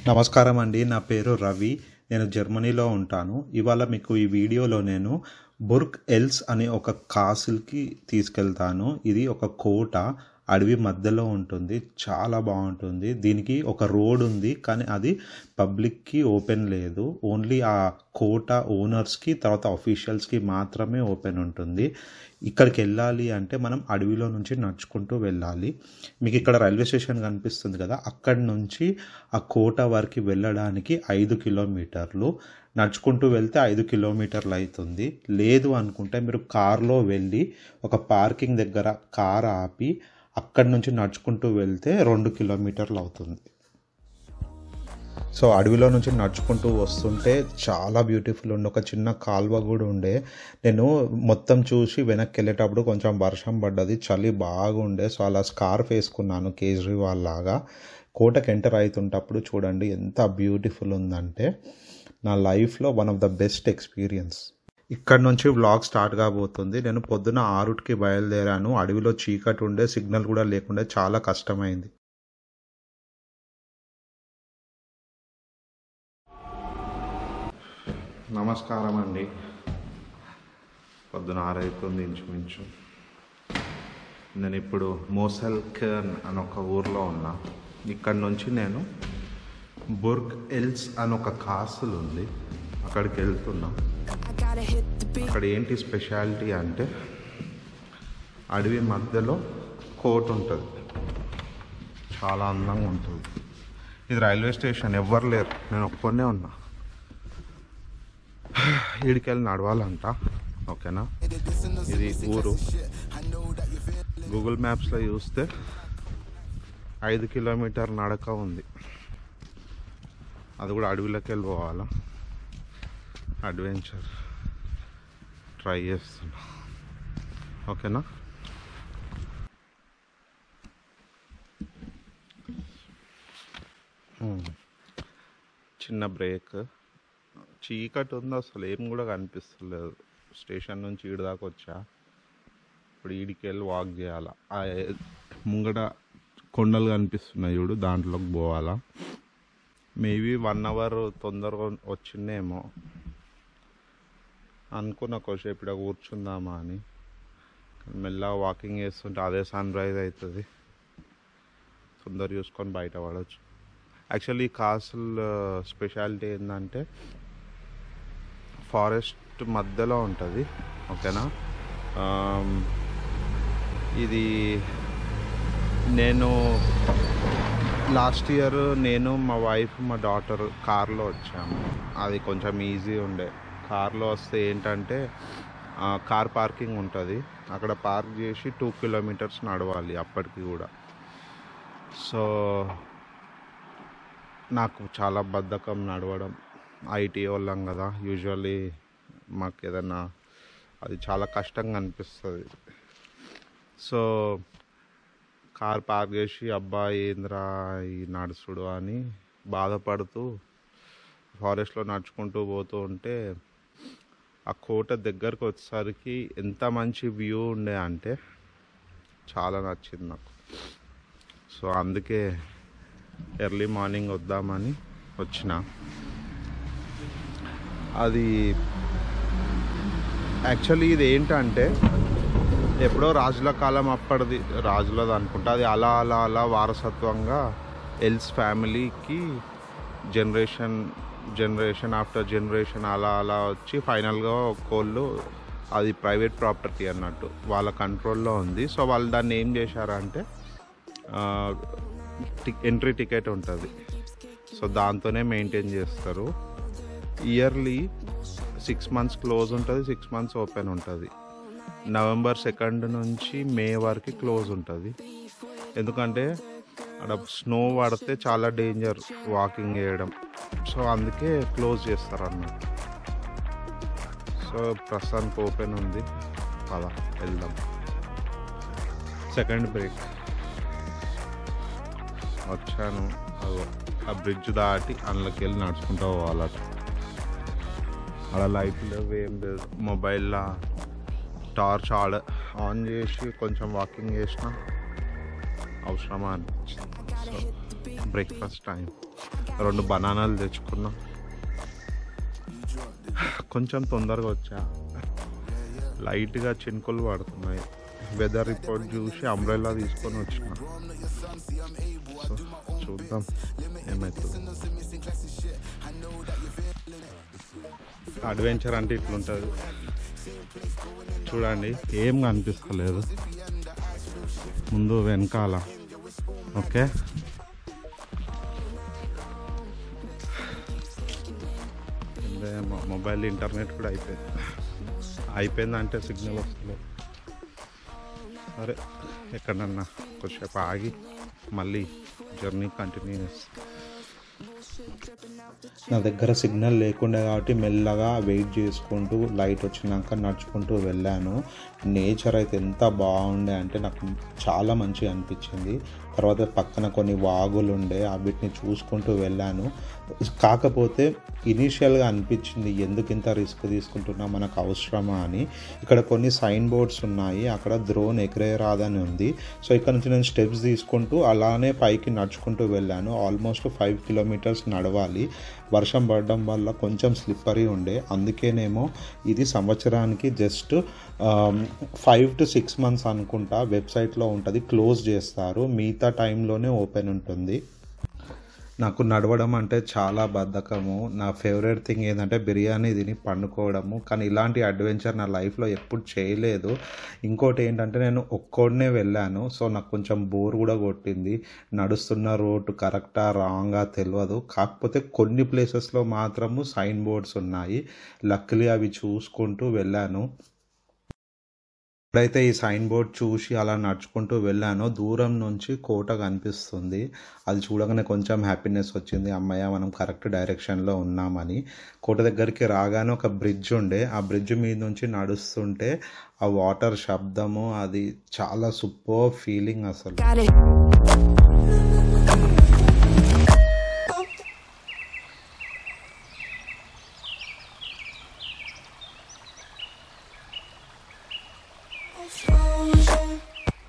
నమస్కారం అండి నా పేరు రవి నేను జర్మనీలో ఉంటాను ఇవాళ మీకు ఈ వీడియోలో నేను బుర్క్ ఎల్స్ అనే ఒక కాసిల్కి తీసుకెళ్తాను ఇది ఒక కోట అడవి మధ్యలో ఉంటుంది చాలా బాగుంటుంది దీనికి ఒక రోడ్ ఉంది కానీ అది పబ్లిక్కి ఓపెన్ లేదు ఓన్లీ ఆ కోట ఓనర్స్కి తర్వాత అఫీషియల్స్కి మాత్రమే ఓపెన్ ఉంటుంది ఇక్కడికి వెళ్ళాలి అంటే మనం అడవిలో నుంచి నడుచుకుంటూ వెళ్ళాలి మీకు ఇక్కడ రైల్వే స్టేషన్ కనిపిస్తుంది కదా అక్కడి నుంచి ఆ కోట వరకు వెళ్ళడానికి ఐదు కిలోమీటర్లు నడుచుకుంటూ వెళ్తే ఐదు కిలోమీటర్లు అవుతుంది లేదు అనుకుంటే మీరు కార్లో వెళ్ళి ఒక పార్కింగ్ దగ్గర కార్ ఆపి అక్కడి నుంచి నడుచుకుంటూ వెళ్తే రెండు కిలోమీటర్లు అవుతుంది సో అడవిలో నుంచి నడుచుకుంటూ వస్తుంటే చాలా బ్యూటిఫుల్ ఉండే ఒక చిన్న కాల్వ కూడా ఉండే నేను మొత్తం చూసి వెనక్కి వెళ్ళేటప్పుడు కొంచెం వర్షం పడ్డది చలి బాగుండే సో అలా స్కార్ఫ్ వేసుకున్నాను కేజ్రీవాల్ లాగా కోటకి ఎంటర్ అవుతుంటప్పుడు చూడండి ఎంత బ్యూటిఫుల్ ఉందంటే నా లైఫ్లో one of the best experience ఇక్కడ నుంచి వ్లాగ్ స్టార్ట్ కాబోతుంది నేను పొద్దున ఆరుటికి బయలుదేరాను అడవిలో చీకటి ఉండే సిగ్నల్ కూడా లేకుండా చాలా కష్టమైంది నమస్కారం అండి పొద్దున ఆరైతుంది ఇంచుమించు నేను ఇప్పుడు మోసల్కర్న్ అని ఒక ఊర్లో ఉన్నా ఇక్కడ నుంచి నేను బుర్గ్ ఎల్స్ అని ఒక కాసులు ఉంది అక్కడికి వెళ్తున్నా అక్కడ ఏంటి స్పెషాలిటీ అంటే అడవి మధ్యలో కోట్ ఉంటుంది చాలా అందంగా ఉంటుంది ఇది రైల్వే స్టేషన్ ఎవ్వరు లేరు నేను ఒక్కనే ఉన్నా ఈడికెళ్ళి నడవాలంట ఓకేనా ఇది ఊరు గూగుల్ మ్యాప్స్లో చూస్తే ఐదు కిలోమీటర్ నడక ఉంది అది కూడా అడవిలోకి వెళ్ళి పోవాలా అడ్వెంచర్ ట్రై చేస్తున్నా ఓకేనా Hmm. చిన్న బ్రేక్ చీకటి ఉంది అసలు ఏం కూడా కనిపిస్తలేదు స్టేషన్ నుంచి ఈడి దాకా వచ్చా ఇప్పుడు ఈడికి వెళ్ళి వాక్ చేయాలా ఆ ముంగట కొండలు కనిపిస్తున్నాయి చూడు దాంట్లోకి పోవాలా మేబీ వన్ అవర్ తొందరగా వచ్చిందేమో అనుకున్న కొద్దిసేపు ఇక్కడ కూర్చుందామా అని మెల్లగా వాకింగ్ చేస్తుంటే అదే సన్ రైజ్ అవుతుంది తొందర చూసుకొని బయట పడవచ్చు యాక్చువల్లీ ఈ కాసుల్ స్పెషాలిటీ ఏంటంటే ఫారెస్ట్ మధ్యలో ఉంటుంది ఓకేనా ఆమ్, ఇది నేను లాస్ట్ ఇయర్ నేను మా వైఫ్ మా డాటర్ కార్లో వచ్చాము అది కొంచెం ఈజీ ఉండే కార్లో వస్తే ఏంటంటే ఆ, కార్ పార్కింగ్ ఉంటుంది అక్కడ పార్క్ చేసి టూ కిలోమీటర్స్ నడవాలి అప్పటికి కూడా సో నాకు చాలా బద్ధకం నడవడం ఐటీ వాళ్ళం కదా యూజువల్లీ మాకు ఏదైనా అది చాలా కష్టంగా అనిపిస్తుంది సో కార్ పార్క్ చేసి అబ్బా ఏంద్రా ఈ నడుచుడు అని బాధపడుతూ ఫారెస్ట్లో నడుచుకుంటూ పోతూ ఉంటే ఆ కోట దగ్గరకు వచ్చేసరికి ఎంత మంచి వ్యూ ఉండే అంటే చాలా నచ్చింది నాకు సో అందుకే ఎర్లీ మార్నింగ్ వద్దామని వచ్చిన అది యాక్చువల్లీ ఇది ఏంటంటే ఎప్పుడో రాజుల కాలం అప్పటిది రాజులది అనుకుంటా అది అలా అలా అలా వారసత్వంగా ఎల్స్ ఫ్యామిలీకి జనరేషన్ జనరేషన్ ఆఫ్టర్ జనరేషన్ అలా అలా వచ్చి ఫైనల్గా కోళ్ళు అది ప్రైవేట్ ప్రాపర్టీ అన్నట్టు వాళ్ళ కంట్రోల్లో ఉంది సో వాళ్ళు దాన్ని ఏం చేశారంటే ఎంట్రీ టికెట్ ఉంటుంది సో దాంతోనే మెయింటైన్ చేస్తారు ఇయర్లీ సిక్స్ మంత్స్ క్లోజ్ ఉంటుంది సిక్స్ మంత్స్ ఓపెన్ ఉంటుంది నవంబర్ సెకండ్ నుంచి మే వరకు క్లోజ్ ఉంటుంది ఎందుకంటే అక్కడ స్నో పడితే చాలా డేంజర్ వాకింగ్ చేయడం సో అందుకే క్లోజ్ చేస్తారు అన్నట్టు సో ప్రస్తుతానికి ఓపెన్ ఉంది పద వెళ్దాం సెకండ్ బ్రేక్ వచ్చాను అగో ఆ బ్రిడ్జ్ దాటి అందులోకి వెళ్ళి నడుచుకుంటూ పోవాలట అలా లైట్ లేవు ఏం లేదు మొబైల్లో టార్చ్ ఆడ ఆన్ చేసి కొంచెం వాకింగ్ చేసిన అవసరమా అనిపించింది సో బ్రేక్ఫాస్ట్ టైం రెండు బనానాలు తెచ్చుకున్నాం కొంచెం తొందరగా వచ్చా లైట్గా చినుకులు పడుతున్నాయి వెదర్ రిపోర్ట్ చూసి అంబ్రెల్లా తీసుకొని వచ్చిన సో చూద్దాం ఏమవుతుంది అడ్వెంచర్ అంటే ఇట్లుంటుంది చూడండి ఏం కనిపిస్తలేదు ముందు వెనకాల ఓకే కింద మొ- మొబైల్ ఇంటర్నెట్ కూడా అయిపోయింది అయిపోయిందంటే సిగ్నల్ వస్తలేదు సరే ఎక్కడన్నా కొద్దిసేపు ఆగి మళ్ళీ జర్నీ కంటిన్యూ చేస్తాం నా దగ్గర సిగ్నల్ లేకుండా కాబట్టి మెల్లగా వెయిట్ చేసుకుంటూ లైట్ వచ్చినాక నడుచుకుంటూ వెళ్ళాను నేచర్ అయితే ఎంత బాగుండే అంటే నాకు చాలా మంచిగా అనిపించింది తర్వాత పక్కన కొన్ని వాగులు ఉండే వీటిని చూసుకుంటూ వెళ్ళాను కాకపోతే ఇనీషియల్గా అనిపించింది ఎందుకు ఇంత రిస్క్ తీసుకుంటున్నా మనకు అవసరమా అని ఇక్కడ కొన్ని సైన్ బోర్డ్స్ ఉన్నాయి అక్కడ ద్రోన్ ఎగరేయరాదని ఉంది సో ఇక్కడ నుంచి నేను స్టెప్స్ తీసుకుంటూ అలానే పైకి నడుచుకుంటూ వెళ్ళాను ఆల్మోస్ట్ ఫైవ్ కిలోమీటర్స్ నడవాలి వర్షం పడడం వల్ల కొంచెం స్లిప్పరీ ఉండే అందుకేనేమో ఇది సంవత్సరానికి just five to six months అనుకుంటా వెబ్సైట్లో ఉంటుంది క్లోజ్ చేస్తారు మిగతా టైంలోనే ఓపెన్ ఉంటుంది నాకు నడవడం అంటే చాలా బద్ధకము నా ఫేవరెట్ థింగ్ ఏంటంటే బిర్యానీ తిని పండుకోవడము కానీ ఇలాంటి అడ్వెంచర్ నా లైఫ్లో ఎప్పుడు చేయలేదు ఇంకోటి ఏంటంటే నేను ఒక్కోడనే వెళ్ళాను సో నాకు కొంచెం బోర్ కూడా కొట్టింది నడుస్తున్న రోడ్డు కరెక్టా రాంగా తెలియదు కాకపోతే కొన్ని ప్లేసెస్లో మాత్రము సైన్ బోర్డ్స్ ఉన్నాయి లక్కలీ అవి చూసుకుంటూ వెళ్ళాను ఎప్పుడైతే ఈ సైన్ బోర్డ్ చూసి అలా నడుచుకుంటూ వెళ్ళానో దూరం నుంచి కోట కనిపిస్తుంది అది చూడగానే కొంచెం హ్యాపీనెస్ వచ్చింది అమ్మయ్య మనం కరెక్ట్ డైరెక్షన్లో ఉన్నామని కోట దగ్గరికి రాగానే ఒక బ్రిడ్జ్ ఉండే ఆ బ్రిడ్జ్ మీద నుంచి నడుస్తుంటే ఆ వాటర్ శబ్దము అది చాలా సూపర్ ఫీలింగ్ అసలు Got it. Explosion.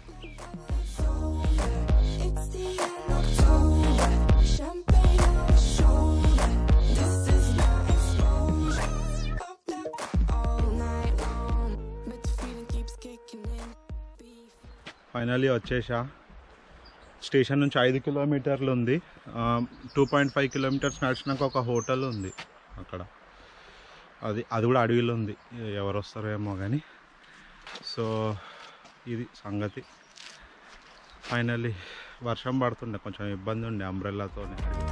It's the end of October. Champagne on my shoulder. This is my explosion. Up, up all night long, but the feeling keeps kicking in. Beef. Finally వచ్చేసా station నుంచి ఐదు కిలోమీటర్లు ఉంది two point five kilometres నడిచినాక ఒక hotel ఉంది అక్కడ అది అది కూడా అడవిలో ఉంది ఎవరు వస్తారో ఏమో కానీ సో ఇది సంగతి ఫైనల్లీ వర్షం పడుతుండే కొంచెం ఇబ్బంది ఉండే అంబ్రెల్లాతోనే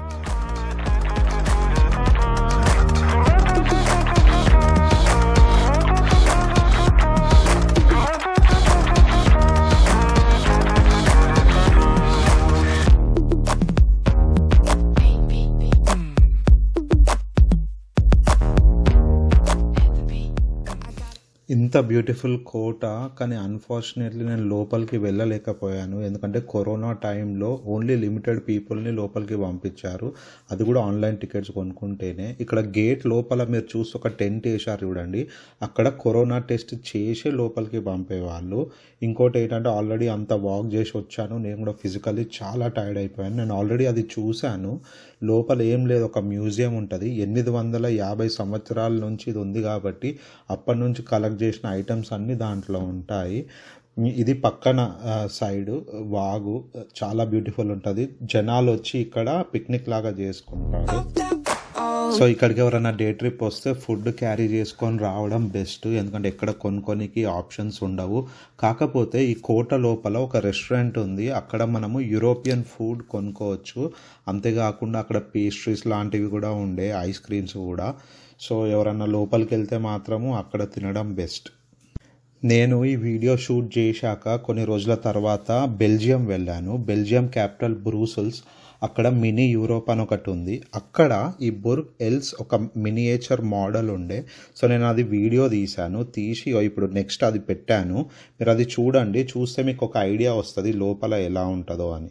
ఇంత బ్యూటిఫుల్ కోట కానీ అన్ఫార్చునేట్లీ నేను లోపలికి వెళ్ళలేకపోయాను ఎందుకంటే కరోనా టైంలో ఓన్లీ లిమిటెడ్ పీపుల్ని లోపలికి పంపించారు అది కూడా ఆన్లైన్ టికెట్స్ కొనుక్కుంటేనే ఇక్కడ గేట్ లోపల మీరు చూసి ఒక టెంట్ వేసారు చూడండి అక్కడ కరోనా టెస్ట్ చేసి లోపలికి పంపేవాళ్ళు ఇంకోటి ఏంటంటే ఆల్రెడీ అంత వాక్ చేసి వచ్చాను నేను కూడా ఫిజికల్లీ చాలా టైర్డ్ అయిపోయాను నేను ఆల్రెడీ అది చూశాను లోపల ఏం లేదు ఒక మ్యూజియం ఉంటుంది ఎనిమిది వందల యాభై సంవత్సరాల నుంచి ఇది ఉంది కాబట్టి అప్పటి నుంచి కలెక్ట్ చేసిన ఐటమ్స్ అన్నీ దాంట్లో ఉంటాయి ఇది పక్కన సైడ్ వాగు చాలా బ్యూటిఫుల్ ఉంటుంది జనాలు వచ్చి ఇక్కడ పిక్నిక్ లాగా చేసుకుంటారు సో ఇక్కడికి ఎవరైనా డే ట్రిప్ వస్తే ఫుడ్ క్యారీ చేసుకొని రావడం బెస్ట్ ఎందుకంటే ఎక్కడ కొనుక్కోనికి ఆప్షన్స్ ఉండవు కాకపోతే ఈ కోట లోపల ఒక రెస్టారెంట్ ఉంది అక్కడ మనము యూరోపియన్ ఫుడ్ కొనుక్కోవచ్చు అంతేకాకుండా అక్కడ పేస్ట్రీస్ లాంటివి కూడా ఉండే ఐస్ క్రీమ్స్ కూడా సో ఎవరన్నా లోపలికి వెళ్తే మాత్రము అక్కడ తినడం బెస్ట్ నేను ఈ వీడియో షూట్ చేశాక కొన్ని రోజుల తర్వాత బెల్జియం వెళ్ళాను బెల్జియం క్యాపిటల్ బ్రూసెల్స్ అక్కడ మినీ యూరోప్ అని ఒకటి ఉంది అక్కడ ఈ బుర్గ్ ఎల్స్ ఒక మినియేచర్ మోడల్ ఉండే సో నేను అది వీడియో తీశాను తీసి ఇప్పుడు నెక్స్ట్ అది పెట్టాను మీరు అది చూడండి చూస్తే మీకు ఒక ఐడియా వస్తుంది లోపల ఎలా ఉంటుందో అని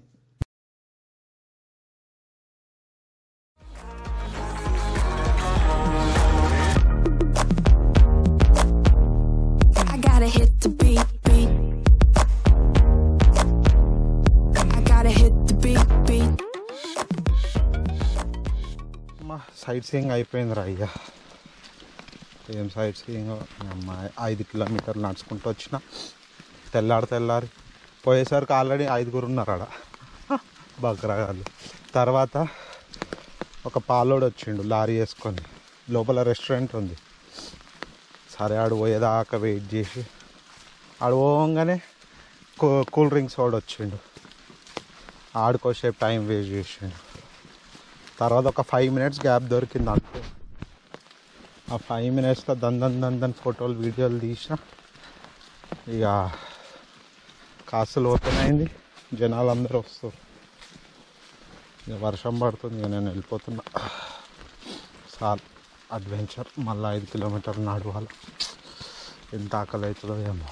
I gotta hit the beat, beat. I gotta hit the beat, beat. Sightseeing అయిపోయింది రా అయ్యా ఏం సైట్ సీయింగ్ అమ్మాయి ఐదు కిలోమీటర్లు నడుచుకుంటూ వచ్చిన తెల్లారి తెల్లారి పోయేసరికి ఆల్రెడీ ఐదుగురు ఉన్నారు ఆడ బక్రాగాళ్ళు తర్వాత ఒక పాలోడు వచ్చిండు లారీ వేసుకొని లోపల రెస్టారెంట్ ఉంది సరే ఆడు పోయేదాకా వెయిట్ చేసి ఆడు పోగానే కూ కూల్ డ్రింక్స్ వాడు వచ్చిండు ఆడుకోసేపు టైం వేస్ట్ చేసిండు తర్వాత ఒక ఫైవ్ మినిట్స్ గ్యాప్ దొరికింది అంతే ఆ ఫైవ్ మినిట్స్లో దన్ దన్ దన్ దన్ ఫోటోలు వీడియోలు తీసిన ఇక కాసులు ఓపెన్ అయింది జనాలు అందరూ వస్తారు ఇక వర్షం పడుతుంది ఇక నేను వెళ్ళిపోతున్నా చాలు అడ్వెంచర్ మళ్ళీ ఐదు కిలోమీటర్లు నడవాలి ఎంత ఆకలి అవుతుందో ఏమో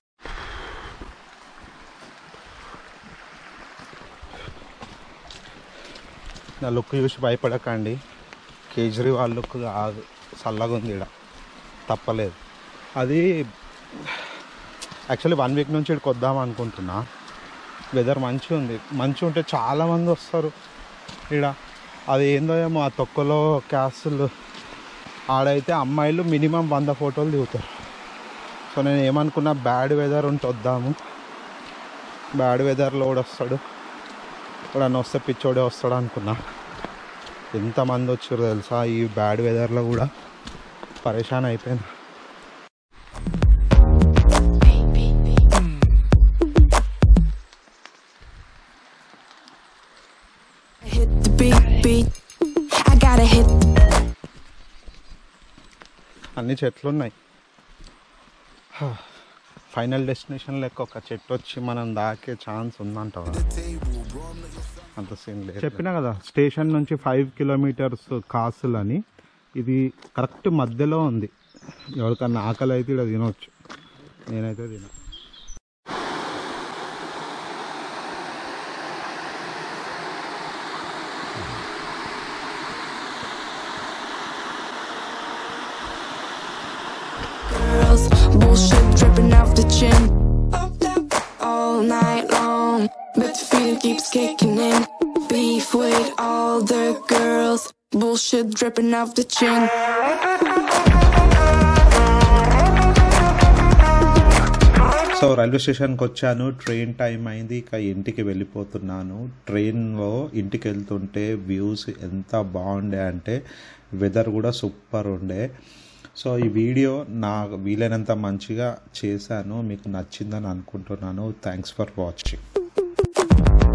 నా లుక్ చూసి భయపడకండి కేజ్రీవాల్ లుక్ కాదు చల్లగా ఉంది ఇక్కడ తప్పలేదు అది యాక్చువల్లీ వన్ వీక్ నుంచి ఇక్కడికి వద్దాం అనుకుంటున్నా వెదర్ మంచిగా ఉంది మంచిగా ఉంటే చాలామంది వస్తారు ఇక్కడ అది ఏందో ఏమో ఆ తొక్కలో క్యాసులు ఆడైతే అమ్మాయిలు మినిమం వంద ఫోటోలు దిగుతారు సో నేను ఏమనుకున్నా బ్యాడ్ వెదర్ ఉంటే వద్దాము బ్యాడ్ వెదర్లో కూడా వస్తాడు ఇప్పుడు వస్తే పిచ్చోడే వస్తాడు అనుకున్నా ఎంతమంది వచ్చారు తెలుసా ఈ బ్యాడ్ వెదర్లో కూడా పరేషాన్ అయిపోయింది Hit the beat, beat. I gotta hit. అన్ని చెట్లు ఉన్నాయి ఫైనల్ డెస్టినేషన్ లెక్క ఒక చెట్టు వచ్చి మనం దాకే ఛాన్స్ ఉందంటావా అంత సీన్ లేదు చెప్పినా కదా స్టేషన్ నుంచి ఫైవ్ కిలోమీటర్స్ కాసులు అని ఇది కరెక్ట్ మధ్యలో ఉంది ఎవరికన్నా ఆకలి అయితే ఇక్కడ తినవచ్చు నేనైతే తిన Girls, bullshit dripping off the chin. Up, up, all night long, but the feeling keeps kicking in. Beef with all the girls, bullshit dripping off the chin. So railway స్టేషన్కి వచ్చాను ట్రైన్ టైం అయింది ఇక ఇంటికి వెళ్ళిపోతున్నాను ట్రైన్లో ఇంటికి వెళ్తుంటే views ఎంత బాగుండే అంటే వెదర్ కూడా సూపర్ ఉండే సో ఈ వీడియో నా వీలైనంత మంచిగా చేశాను మీకు నచ్చిందని అనుకుంటున్నాను థ్యాంక్స్ ఫర్ వాచింగ్